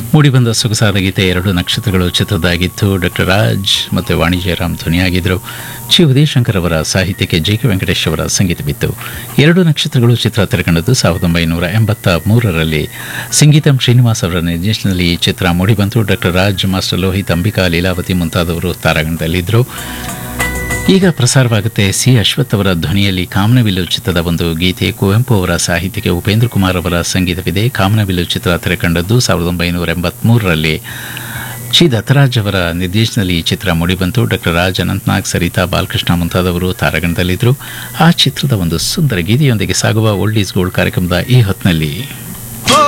ಮೂಡಿಬಂದ ಸೊಗಸಾದ ಗೀತೆ ಎರಡು ನಕ್ಷತ್ರಗಳು ಚಿತ್ರದಾಗಿತ್ತು ಡಾಕ್ಟರ್ ರಾಜ್ ಮತ್ತು ವಾಣಿ ಜಯರಾಮ್ ಧ್ವನಿಯಾಗಿದ್ದರು ಚಿ ಉದಯಶಂಕರ್ ಅವರ ಸಾಹಿತ್ಯಕ್ಕೆ ಜೆ ಕೆ ವೆಂಕಟೇಶ್ ಅವರ ಸಂಗೀತವಿತ್ತು ಎರಡು ನಕ್ಷತ್ರಗಳು ಚಿತ್ರ ತೆರೆಕಂಡದ್ದು ಸಾವಿರದ ಒಂಬೈನೂರ ಎಂಬತ್ತ ಮೂರರಲ್ಲಿ ಸಂಗೀತಂ ಶ್ರೀನಿವಾಸ್ ಅವರ ನಿರ್ದೇಶನದಲ್ಲಿ ಈ ಚಿತ್ರ ಮೂಡಿಬಂತು ಡಾಕ್ಟರ್ ರಾಜ್ ಮಾಸ್ಟರ್ ಲೋಹಿತ್ ಅಂಬಿಕಾ ಲೀಲಾವತಿ ಮುಂತಾದವರು ತಾರಾಗಣದಲ್ಲಿದ್ದರು ಈಗ ಪ್ರಸಾರವಾಗುತ್ತೆ ಸಿ ಅಶ್ವಥ್ ಅವರ ಧ್ವನಿಯಲ್ಲಿ ಕಾಮನವಿಲ್ಲು ಚಿತ್ರದ ಒಂದು ಗೀತೆ ಕುವೆಂಪು ಅವರ ಸಾಹಿತ್ಯಕ್ಕೆ ಉಪೇಂದ್ರ ಕುಮಾರ್ ಅವರ ಸಂಗೀತವಿದೆ ಕಾಮನವಿಲ್ಲು ಚಿತ್ರ ತೆರೆಕಂಡದ್ದು ಸಾವಿರದ ಒಂಬೈನೂರ ಎಂಬತ್ಮೂರರಲ್ಲಿ ಚಿ ದತ್ತರಾಜ್ ಅವರ ನಿರ್ದೇಶನದಲ್ಲಿ ಈ ಚಿತ್ರ ಮೂಡಿಬಂತು ಡಾಕ್ಟರ್ ರಾಜ್ ಅನಂತನಾಗ್ ಸರಿತಾ ಬಾಲಕೃಷ್ಣ ಮುಂತಾದವರು ತಾರಾಗಣದಲ್ಲಿದ್ದರು ಆ ಚಿತ್ರದ ಒಂದು ಸುಂದರ ಗೀತೆಯೊಂದಿಗೆ ಸಾಗುವ ಓಲ್ಡ್ ಈಸ್ ಗೋಲ್ಡ್ ಕಾರ್ಯಕ್ರಮದ ಈ ಹೊತ್ತಿನಲ್ಲಿ